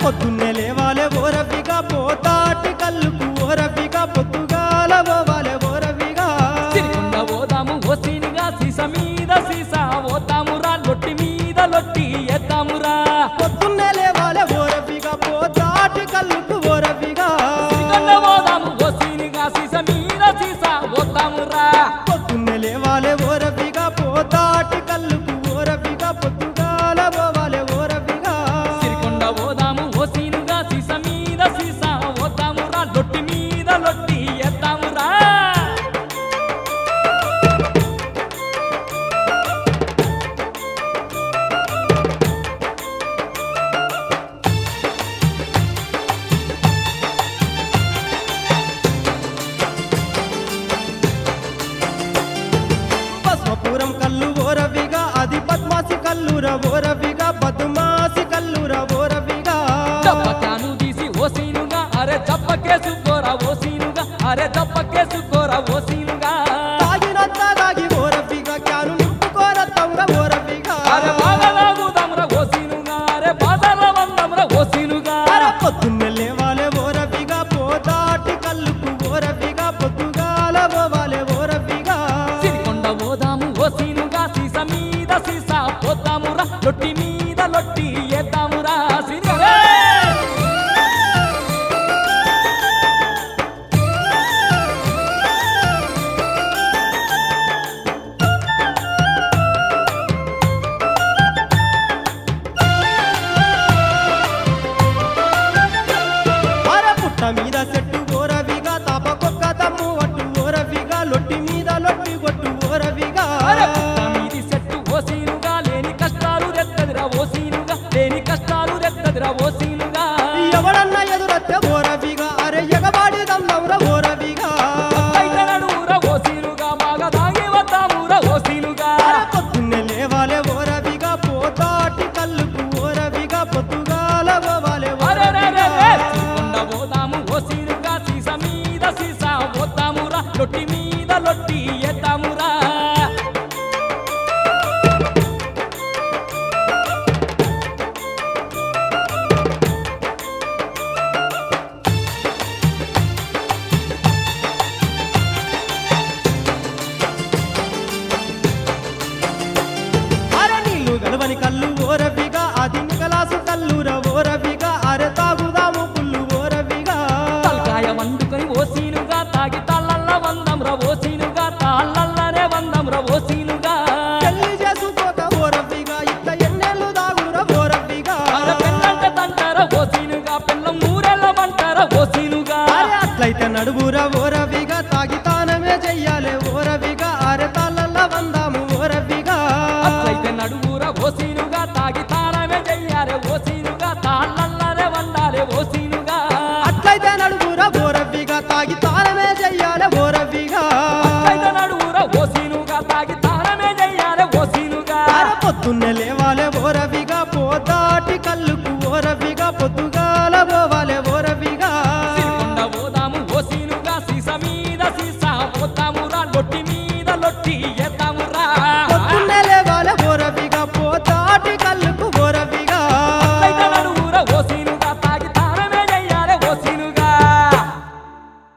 పొద్దున్నే లేవాలే ఓరవిగా పోతాటి కల్లుకు ఓరవిగా పొద్దుగాల పోవాలే ఓరవిగా సిరికొండ పోదాము ఓసీనుగా సీస మీద సీస పోతామురా లొట్టి మీద లొట్టి ఎత్తామురా పొద్దున్నే లేవాలే ఓరవిగా పోతాటి కల్లుకు ఓరవిగా సిరికొండ పోదాము ఓసీనుగా సీస మీద సీస పోతామురా పొద్దున్నే లేవాలే ఓరవిగా పోతాటి కల్లుకు ఓరవిగా పొద్దుగాల పోవాలే ఓరవిగా సిరికొండ పోదాము ఓసీనుగా సీస మీద సీస పోతామురా లొట్టి మీద లొట్టి ఎత్తామురా పద్మపురం కల్లు ఓరవిగా అది పద్మాసి కల్లుర ఓరవిగా పద్మాసి కల్లుర ఓరవిగా దప్పకాను తీసి ఓసీనుగా అరే దప్పకేసుకోరా ఓసీనుగా అరే దప్పకేసుకోరా ఓసీనుగా తాగినంత దాగి ఓరవిగా క్యాను నింపుకోర తౌర ఓరవిగా అరే బాధలాగుదాంరా ఓసీనుగా అరే బాధల వందంరా ఓసీనుగా అర పొద్దున్నే లేవాలే ఓరవిగా పోతాటి కల్లుకు ఓరవిగా పొద్దుగాల పోవాలే ఓరవిగా సిరికొండ పోదాము ఓసీనుగా సీస మీద సీస పోతామురా లొట్టి మీద లొట్టి ఎత్తామురా సిరిగా అర పుట్ట మీద చెట్టు ఓరవిగా తాపకొక్క తమ్ము అట్టు ఓరవిగా లొట్టి మీద లొట్టి కొట్టు ఓరవిగా అరే పుట్ట మీది చెట్టు ఓసీనుగా లేని కష్టాలు రెత్తదిరా ఓసీనుగా లేని కష్టాలు రెత్తదిరా ఓసీనుగా ఎవడన్నా ఎదురొత్తే ఓరవిగా అరే ఎగబాడి దమ్నమ్ర ఓరవిగా అయితే నడువురా ఓసీనుగా బాగా తాగి వద్దామురా ఓసీనుగా అర పొద్దున్నే లేవాలే ఓరవిగా పోతాటి కల్లుకు ఓరవిగా పొద్దుగాల పోవాలే అరెరెరెరె! ఓరవిగా సిరికొండ పోదాము ఓసీనుగా సీస మీద సీస పోతామురా లొట్టి మీద లొట్టి ఎత్తామురా అరే నీళ్లు గలవని కల్లు ఓరవిగా అది నిగలాసు కల్లుర ఓరవిగా అరే తాగుదాము పుల్లు ఓరవిగా తలకాయ వండుకొని ఓసీనుగా తాగి తాళ్ళల్ల వందంరా ఓసీనుగా తాళ్ళల్లనే వందంరా ఓసీనుగా పెళ్లి చేసుకోక ఓరవిగా ఇట్లా ఎన్నెళ్ళు దాగుర ఓరవిగా అరే పెళ్ళంటే తంటారా ఓసీనుగా పెళ్ళం ఊరెళ్ళమంటారా ఓసీనుగా అరే అట్లయితే నడువురా ఓరవిగా తాగి తానమే చెయ్యాలే ఓరవిగా అరే తాళ్ళల్ల వందాము ఓరవిగా అట్లయితే నడువురా ఓసీనుగా తాగి తానమే చెయ్యారే ఓసీనుగా తాళ్ళల్లనే వండాలే ఓసీనుగా అట్లయితే నడువురా ఓరవిగా తాగి తానమే చెయ్యాలే ఓరవిగా అట్లయితే నడువురా ఓసీనుగా తాగి తానమే చెయ్యాలే ఓసీనుగా అరే పొద్దున్నే లేవాలే ఓరవిగా పోతాటి కల్లుకు ఓరవిగా పొద్దుగాల పోవాలే